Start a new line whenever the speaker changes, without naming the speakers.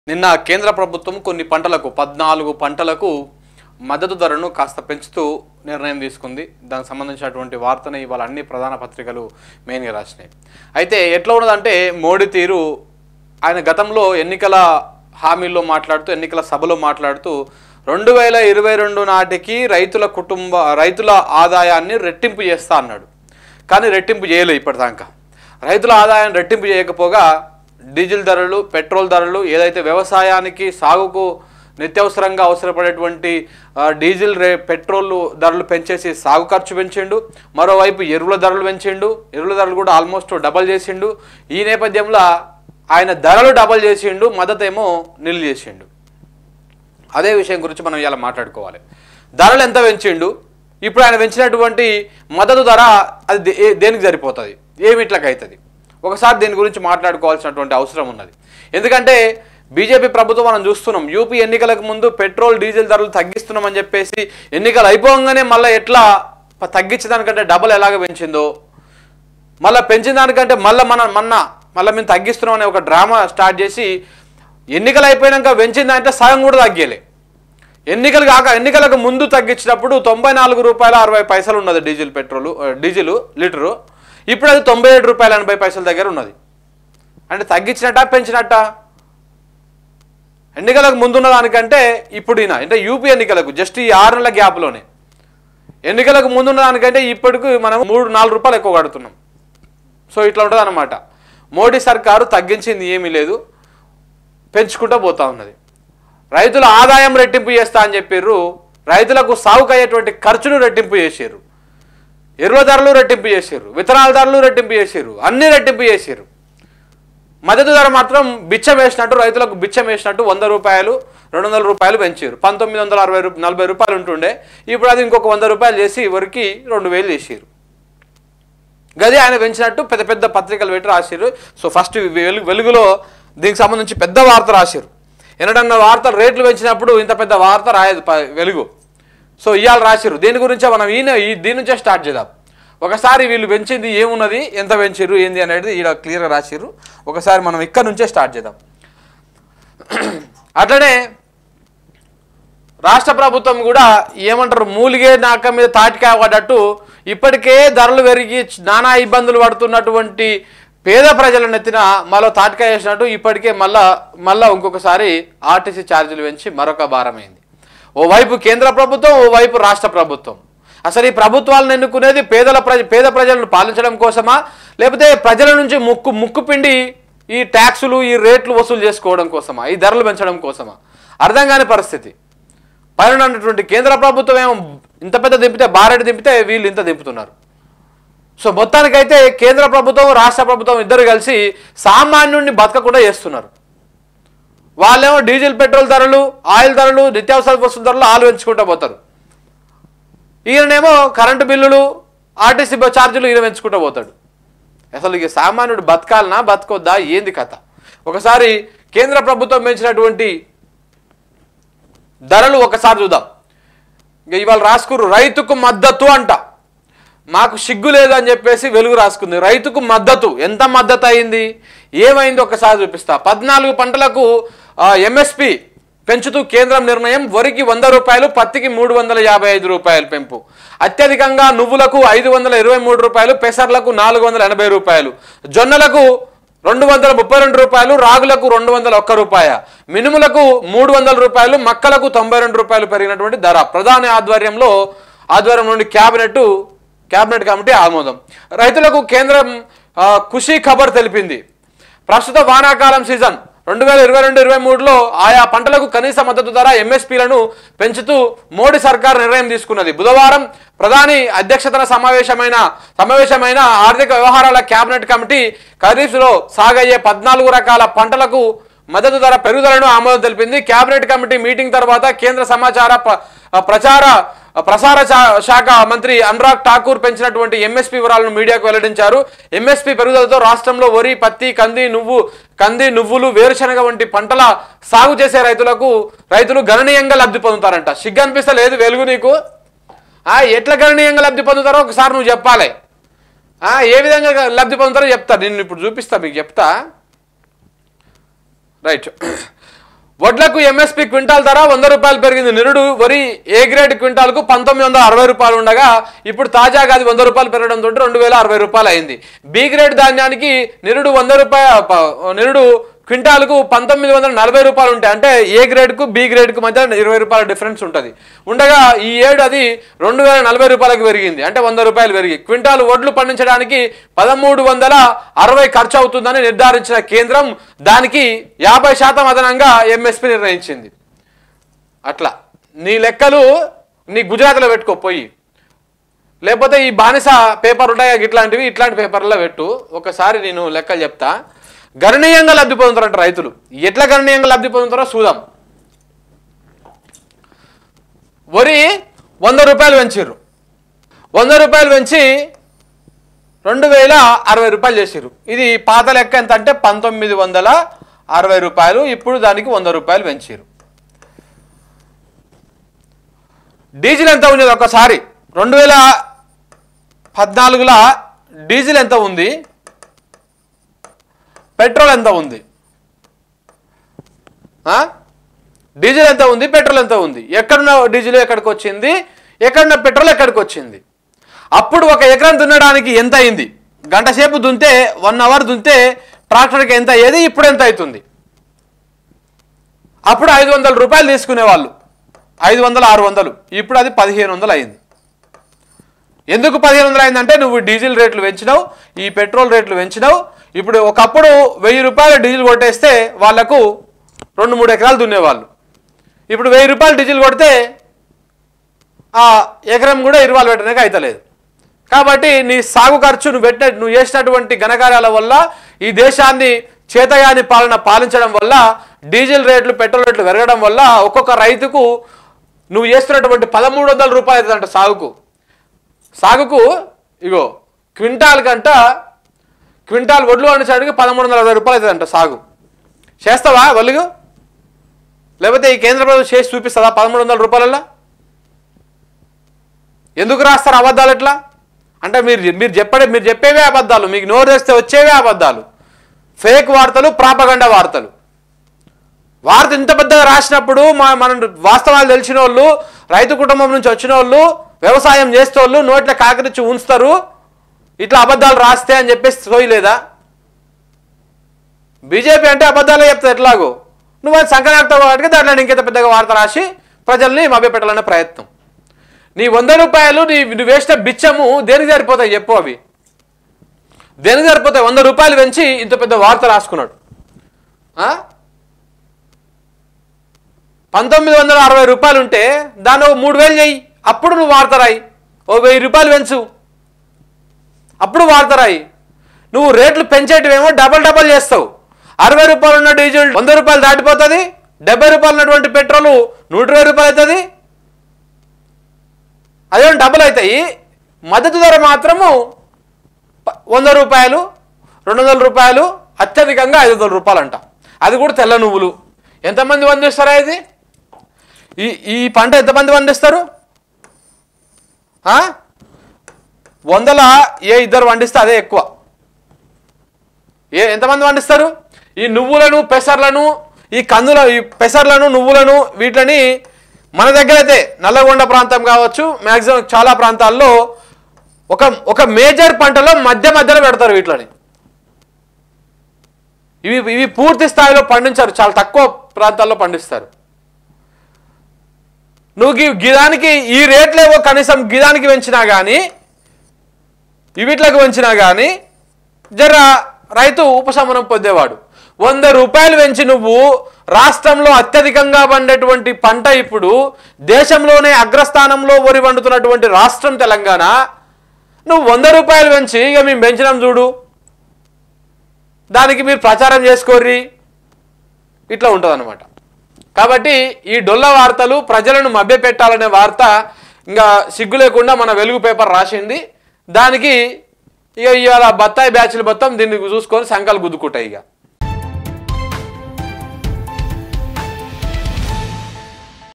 నిన్న కేంద్ర ప్రభుత్వం కొన్ని పంటలకు పద్నాలుగు పంటలకు మద్దతు ధరను కాస్త పెంచుతూ నిర్ణయం తీసుకుంది దానికి సంబంధించినటువంటి వార్తని ఇవాళ అన్ని ప్రధాన పత్రికలు మెయిన్గా రాసినాయి అయితే ఎట్లా ఉన్నదంటే మోడీ తీరు ఆయన గతంలో ఎన్నికల హామీల్లో మాట్లాడుతూ ఎన్నికల సభలో మాట్లాడుతూ రెండు వేల ఇరవై రెండు నాటికి రైతుల కుటుంబ రైతుల ఆదాయాన్ని రెట్టింపు చేస్తా అన్నాడు కానీ రెట్టింపు చేయలేదు ఇప్పటిదాకా రైతుల ఆదాయాన్ని రెట్టింపు చేయకపోగా డీజిల్ ధరలు పెట్రోల్ ధరలు ఏదైతే వ్యవసాయానికి సాగుకు నిత్యవసరంగా అవసరపడేటువంటి ఆ, డీజిల్ రే పెట్రోల్ ధరలు పెంచేసి సాగు ఖర్చు పెంచిండు మరోవైపు ఎరువుల ధరలు పెంచిండు ఎరువుల ధరలు కూడా ఆల్మోస్ట్ డబల్ చేసిండు ఈ నేపథ్యంలో ఆయన ధరలు డబల్ చేసిండు మద్దతు ఏమో నిల్ చేసిండు అదే విషయం గురించి మనం ఇలా మాట్లాడుకోవాలి ధరలు ఎంత పెంచిండు ఇప్పుడు ఆయన పెంచినటువంటి మద్దతు ధర అది దే- ఏ- దేనికి సరిపోతుంది ఏమిట్లకి అవుతుంది ఒకసారి దీని గురించి మాట్లాడుకోవాల్సినటువంటి అవసరం ఉన్నది ఎందుకంటే బీజేపీ ప్రభుత్వం మనం చూస్తున్నాం యూపీ ఎన్నికలకు ముందు పెట్రోల్ డీజిల్ ధరలు తగ్గిస్తున్నామని చెప్పేసి ఎన్నికలు అయిపోగానే మళ్ళీ ఎట్లా ప- తగ్గించడానికంటే డబల్ ఎలాగ పెంచిందో మళ్ళీ పెంచిన దానికంటే మళ్ళీ మన మొన్న మళ్ళీ మేము తగ్గిస్తున్నాం అనే ఒక డ్రామా స్టార్ట్ చేసి ఎన్నికలు అయిపోయాక పెంచిందంటే సగం కూడా తగ్గలే ఎన్నికలు కాక ఎన్నికలకు ముందు తగ్గించినప్పుడు తొంభై నాలుగు రూపాయల అరవై పైసలు ఉన్నది డీజిల్ పెట్రోల్ డీజిల్ లీటరు ఇప్పుడు అది తొంభై ఏడు రూపాయల ఎనభై పైసల దగ్గర ఉన్నది అంటే తగ్గించినట్ట పెంచినట్ట ఎన్నికలకు ముందున్న దానికంటే ఇప్పుడు ఈయన అంటే యూపీ ఎన్నికలకు జస్ట్ ఈ ఆరు నెలల గ్యాప్లోనే ఎన్నికలకు ముందున్న దానికంటే ఇప్పటికి మనం మూడు నాలుగు రూపాయలు ఎక్కువ కడుతున్నాం సో ఇట్లా ఉంటుంది అనమాట మోడీ సర్కారు తగ్గించింది ఏమీ లేదు పెంచుకుంటూ పోతా ఉన్నది రైతుల ఆదాయం రెట్టింపు చేస్తా అని చెప్పారు రైతులకు సాగుకు అయ్యేటువంటి ఖర్చును రెట్టింపు చేసారు ఎరువుల ధరలు రెట్టింపు చేసారు విత్తనాల ధరలు రెట్టింపు చేసారు అన్ని రెట్టింపు చేసారు మద్దతు ధర మాత్రం బిచ్చం వేసినట్టు రైతులకు బిచ్చం వేసినట్టు వంద రూపాయలు రెండు వందల రూపాయలు పెంచారు పంతొమ్మిది వందల అరవై రూపాయలు నలభై రూపాయలు ఉంటుండే ఇప్పుడు అది ఇంకొక వంద రూపాయలు చేసి వరకు రెండు వేలు చేసారు గది ఆయన పెంచినట్టు పెద్ద పెద్ద పత్రికలు పెట్టి రాశారు సో ఫస్ట్ వెలుగు వెలుగులో దీనికి సంబంధించి పెద్ద వార్త రాశారు ఎన్నడన్న వార్త రేట్లు పెంచినప్పుడు ఇంత పెద్ద వార్త రాయదు ప- వెలుగు సో ఇవాళ రాశారు దీని గురించే మనం ఈయన ఈ దీని నుంచే స్టార్ట్ చేద్దాం ఒకసారి వీళ్ళు పెంచింది ఏమున్నది ఎంత పెంచారు ఏంది అనేది ఈడ క్లియర్గా రాశారు ఒకసారి మనం ఇక్కడ నుంచే స్టార్ట్ చేద్దాం అట్లనే రాష్ట్ర ప్రభుత్వం కూడా ఏమంటారు మూలిగే నాక మీద తాటికాయ పడ్డట్టు ఇప్పటికే ధరలు పెరిగి నానా ఇబ్బందులు పడుతున్నటువంటి పేద ప్రజల నెత్తిన మళ్ళీ తాటికాయ వేసినట్టు ఇప్పటికే మళ్ళా మళ్ళా ఇంకొకసారి ఆర్టీసీ ఛార్జీలు పెంచి మరొక భారమైంది ఓవైపు కేంద్ర ప్రభుత్వం ఓవైపు రాష్ట్ర ప్రభుత్వం అసలు ఈ ప్రభుత్వాలను ఎన్నుకునేది పేదల ప్రజ పేద ప్రజలను పాలించడం కోసమా లేకపోతే ప్రజల నుంచి ముక్కు ముక్కు పిండి ఈ ట్యాక్సులు ఈ రేట్లు వసూలు చేసుకోవడం కోసమా ఈ ధరలు పెంచడం కోసమా అర్థం కాని పరిస్థితి పైన ఉన్నటువంటి కేంద్ర ప్రభుత్వం ఏమో ఇంత పెద్ద దింపితే బారెడు దింపితే వీళ్ళు ఇంత దింపుతున్నారు సో మొత్తానికైతే కేంద్ర ప్రభుత్వం రాష్ట్ర ప్రభుత్వం ఇద్దరు కలిసి సామాన్యుడిని బతకకుండా చేస్తున్నారు వాళ్ళేమో డీజిల్ పెట్రోల్ ధరలు ఆయిల్ ధరలు నిత్యావసర వస్తువుల ధరలు ఆలు పెంచుకుంటూ పోతారు ఈయననేమో కరెంటు బిల్లులు ఆర్టీసీ బస్ ఛార్జీలు ఈయన పెంచుకుంటూ పోతాడు అసలు ఇక సామాన్యుడు బతకాలనా బతకొద్దా ఏంది కథ ఒకసారి కేంద్ర ప్రభుత్వం పెంచినటువంటి ధరలు ఒకసారి చూద్దాం ఇక ఇవాళ రాసుకురు రైతుకు మద్దతు అంట మాకు సిగ్గు లేదు అని చెప్పేసి వెలుగు రాసుకుంది రైతుకు మద్దతు ఎంత మద్దతు అయింది ఏమైంది ఒకసారి చూపిస్తా పద్నాలుగు పంటలకు ఎంఎస్పి పెంచుతూ కేంద్రం నిర్ణయం వరికి వంద రూపాయలు పత్తికి మూడు వందల యాభై ఐదు రూపాయలు పెంపు అత్యధికంగా నువ్వులకు ఐదు వందల ఇరవై మూడు రూపాయలు పెసర్లకు నాలుగు వందల ఎనభై రూపాయలు జొన్నలకు రెండు వందల ముప్పై రెండు రూపాయలు రాగులకు రెండు వందల ఒక్క రూపాయ మినుములకు మూడు వందల రూపాయలు మక్కలకు తొంభై రెండు రూపాయలు పెరిగినటువంటి ధర ప్రధాని ఆధ్వర్యంలో ఆధ్వర్యం నుండి క్యాబినెట్ క్యాబినెట్ కమిటీ ఆమోదం రైతులకు కేంద్రం ఆ, ఖుషీ ఖబర్ తెలిపింది ప్రస్తుత వానాకాలం సీజన్ రెండు వేల ఇరవై రెండు ఇరవై మూడులో ఆయా పంటలకు కనీస మద్దతు ధర ఎంఎస్పీలను పెంచుతూ మోడీ సర్కార్ నిర్ణయం తీసుకున్నది బుధవారం ప్రధాని అధ్యక్షతన సమావేశమైన సమావేశమైన ఆర్థిక వ్యవహారాల కేబినెట్ కమిటీ ఖరీఫ్లో సాగయ్యే పద్నాలుగు రకాల పంటలకు మద్దతు ధర పెరుగుదలను ఆమోదం తెలిపింది కేబినెట్ కమిటీ మీటింగ్ తర్వాత కేంద్ర సమాచార ప్ర- ప్రచార ప్రసార శా- శాఖ మంత్రి అనురాగ్ ఠాకూర్ పెంచినటువంటి ఎంఎస్పీ వివరాలను మీడియాకు వెల్లడించారు ఎంఎస్పీ పెరుగుదలతో రాష్ట్రంలో వరి పత్తి కంది నువ్వు కంది నువ్వులు వేరుశనగ వంటి పంటల సాగు చేసే రైతులకు రైతులు గణనీయంగా లబ్ధి పొందుతారంట సిగ్గు అనిపిస్తలేదు వెలుగు నీకు ఆ, ఎట్లా గణనీయంగా లబ్ధి పొందుతారో ఒకసారి నువ్వు చెప్పాలి ఆ, ఏ విధంగా లబ్ధి పొందుతారో చెప్తా నేను ఇప్పుడు చూపిస్తా మీకు చెప్తా రైట్ వడ్లకు ఎంఎస్పి క్వింటాల్ ధర వంద రూపాయలు పెరిగింది నిరుడు వరి ఏ గ్రేడ్ క్వింటాల్కు పంతొమ్మిది వందల అరవై రూపాయలు ఉండగా ఇప్పుడు తాజాగా అది వంద రూపాయలు పెరగడంతో రెండు వేల అరవై రూపాయలు అయింది బి గ్రేడ్ ధాన్యానికి నిరుడు వంద రూపాయ ప- నిరుడు క్వింటాల్కు పంతొమ్మిది వందల నలభై రూపాయలు ఉంటాయి అంటే ఏ గ్రేడ్కు బి గ్రేడ్కు మధ్య ఇరవై రూపాయల డిఫరెన్స్ ఉంటుంది ఉండగా ఈ ఏడు అది రెండు వేల నలభై రూపాయలకు పెరిగింది అంటే వంద రూపాయలు పెరిగి క్వింటాల్ వడ్లు పండించడానికి పదమూడు వందల అరవై ఖర్చు అవుతుందని నిర్ధారించిన కేంద్రం దానికి యాభై శాతం అదనంగా ఎంఎస్పి నిర్ణయించింది అట్లా నీ లెక్కలు నీ గుజరాత్లో పెట్టుకో పోయి లేకపోతే ఈ బానిస పేపర్ ఉంటాయి కదా ఇట్లాంటివి ఇట్లాంటి పేపర్లో పెట్టు ఒకసారి నేను లెక్కలు చెప్తా గణనీయంగా లబ్ధి పొందుతారంట రైతులు ఎట్లా గణనీయంగా లబ్ధి పొందుతారో చూద్దాం వరి వంద రూపాయలు పెంచారు వంద రూపాయలు పెంచి రెండు వేల అరవై రూపాయలు చేసారు ఇది పాత లెక్క ఎంత అంటే పంతొమ్మిది వందల అరవై రూపాయలు ఇప్పుడు దానికి వంద రూపాయలు పెంచారు డీజిల్ ఎంత ఉన్నది ఒకసారి రెండు వేల పద్నాలుగులో డీజిల్ ఎంత ఉంది పెట్రోల్ ఎంత ఉంది ఆ? డీజిల్ ఎంత ఉంది పెట్రోల్ ఎంత ఉంది ఎక్కడున్న డీజిల్ ఎక్కడికి వచ్చింది ఎక్కడున్న పెట్రోల్ ఎక్కడికి వచ్చింది అప్పుడు ఒక ఎకరం దున్నడానికి ఎంత అయింది గంట సేపు దున్తే వన్ అవర్ దున్తే ట్రాక్టర్కి ఎంత అయ్యేది ఇప్పుడు ఎంత అవుతుంది అప్పుడు ఐదు వందల రూపాయలు తీసుకునేవాళ్ళు ఐదు వందలు ఆరు వందలు ఇప్పుడు అది పదిహేను వందలు అయింది ఎందుకు పదిహేను వందలు అయిందంటే నువ్వు డీజిల్ రేట్లు పెంచినావు ఈ పెట్రోల్ రేట్లు పెంచినావు ఇప్పుడు ఒకప్పుడు వెయ్యి రూపాయలు డీజిల్ కొట్టేస్తే వాళ్లకు రెండు మూడు ఎకరాలు దున్నేవాళ్ళు ఇప్పుడు వెయ్యి రూపాయలు డీజిల్ కొడితే ఆ ఎకరం కూడా ఇరువాలు పెట్టడానికి అయితలేదు కాబట్టి నీ సాగు ఖర్చు నువ్వు పెట్టిన నువ్వు చేసినటువంటి ఘనకార్యాల వల్ల ఈ దేశాన్ని చేతగాని పాలన పాలించడం వల్ల డీజిల్ రేట్లు పెట్రోల్ రేట్లు పెరగడం వల్ల ఒక్కొక్క రైతుకు నువ్వు చేస్తున్నటువంటి పదమూడు వందల రూపాయలు అవుతుందంట సాగుకు సాగుకు ఇగో క్వింటాల్ కంట క్వింటాల్ వడ్లు పండించడానికి పదమూడు వందల అరవై రూపాయలు అవుతుందంట సాగు చేస్తావా వలుగు లేకపోతే ఈ కేంద్ర ప్రభుత్వం చేసి చూపిస్తుందా పదమూడు వందల రూపాయలలో ఎందుకు రాస్తారు అబద్ధాలు ఎట్లా అంటే మీరు మీరు చెప్పడే మీరు చెప్పేవే అబద్ధాలు మీకు నోరు తెస్తే వచ్చేవే అబద్ధాలు ఫేక్ వార్తలు ప్రాపగండ వార్తలు వార్త ఇంత పెద్దగా రాసినప్పుడు మా మన వాస్తవాలు తెలిసిన వాళ్ళు రైతు కుటుంబం నుంచి వచ్చిన వాళ్ళు వ్యవసాయం చేసే వాళ్ళు నోట్ల కాకరించి ఉంచుతారు ఇట్లా అబద్ధాలు రాస్తే అని చెప్పేసి సోయలేదా బీజేపీ అంటే అబద్ధాలే చెప్తారు ఎట్లాగో నువ్వు అది సంక్రాంతి వాటికి దాంట్లో ఇంకెంత పెద్దగా వార్త రాసి ప్రజల్ని మభ్యపెట్టాలనే ప్రయత్నం నీ వంద రూపాయలు నీ నువ్వు వేసిన బిచ్చము దేనికి సరిపోతాయి చెప్పు అవి దేనికి సరిపోతాయి వంద రూపాయలు పెంచి ఇంత పెద్ద వార్త రాసుకున్నాడు ఆ? పంతొమ్మిది వందల అరవై రూపాయలు ఉంటే దాన్ని ఓ మూడు వేలు చెయ్యి అప్పుడు నువ్వు వార్త రాయి ఓ వెయ్యి రూపాయలు పెంచు అప్పుడు వార్త రాయి నువ్వు రేట్లు పెంచేటివేమో డబల్ డబల్ చేస్తావు అరవై రూపాయలు ఉన్న డీజిల్ వంద రూపాయలు దాటిపోతుంది డెబ్బై రూపాయలు ఉన్నటువంటి పెట్రోల్ నూట ఇరవై రూపాయలు అవుతుంది అదే డబుల్ అవుతాయి మద్దతు ధర మాత్రము ప- వంద రూపాయలు రెండు వందల రూపాయలు అత్యధికంగా ఐదు వందల రూపాయలు అంట అది కూడా తెల్ల నువ్వులు ఎంతమంది పండిస్తారా ఇది ఈ ఈ పంట ఎంతమంది పండిస్తారు ఆ? వందల ఏ ఇద్దరు పండిస్తే అదే ఎక్కువ ఏ ఎంతమంది పండిస్తారు ఈ నువ్వులను పెసర్లను ఈ కందుల ఈ పెసర్లను నువ్వులను వీటిని మన దగ్గర అయితే నల్లగొండ ప్రాంతం కావచ్చు మ్యాక్సిమం చాలా ప్రాంతాల్లో ఒక ఒక మేజర్ పంటలో మధ్య మధ్యలో పెడతారు వీటిని ఇవి ఇవి పూర్తి స్థాయిలో పండించారు చాలా తక్కువ ప్రాంతాల్లో పండిస్తారు నువ్వు గి- గిదానికి ఈ రేట్లేవో కనీసం గిదానికి పెంచినా కానీ ఇవిట్లకు పెంచినా కానీ జర రైతు ఉపశమనం పొందేవాడు వంద రూపాయలు పెంచి నువ్వు రాష్ట్రంలో అత్యధికంగా పండేటువంటి పంట ఇప్పుడు దేశంలోనే అగ్రస్థానంలో వరి పండుతున్నటువంటి రాష్ట్రం తెలంగాణ నువ్వు వంద రూపాయలు పెంచి ఇక మేము పెంచినాం చూడు దానికి మీరు ప్రచారం చేసుకోర్రి ఇట్లా ఉంటుంది కాబట్టి ఈ డొల్ల వార్తలు ప్రజలను మభ్యపెట్టాలనే వార్త ఇంకా సిగ్గు లేకుండా మన వెలుగు పేపర్ రాసింది దానికి ఇక ఇవాళ బత్తాయి బ్యాచ్లు మొత్తం దీన్ని చూసుకొని సంకలు గుద్దుకుంటాయి ఇక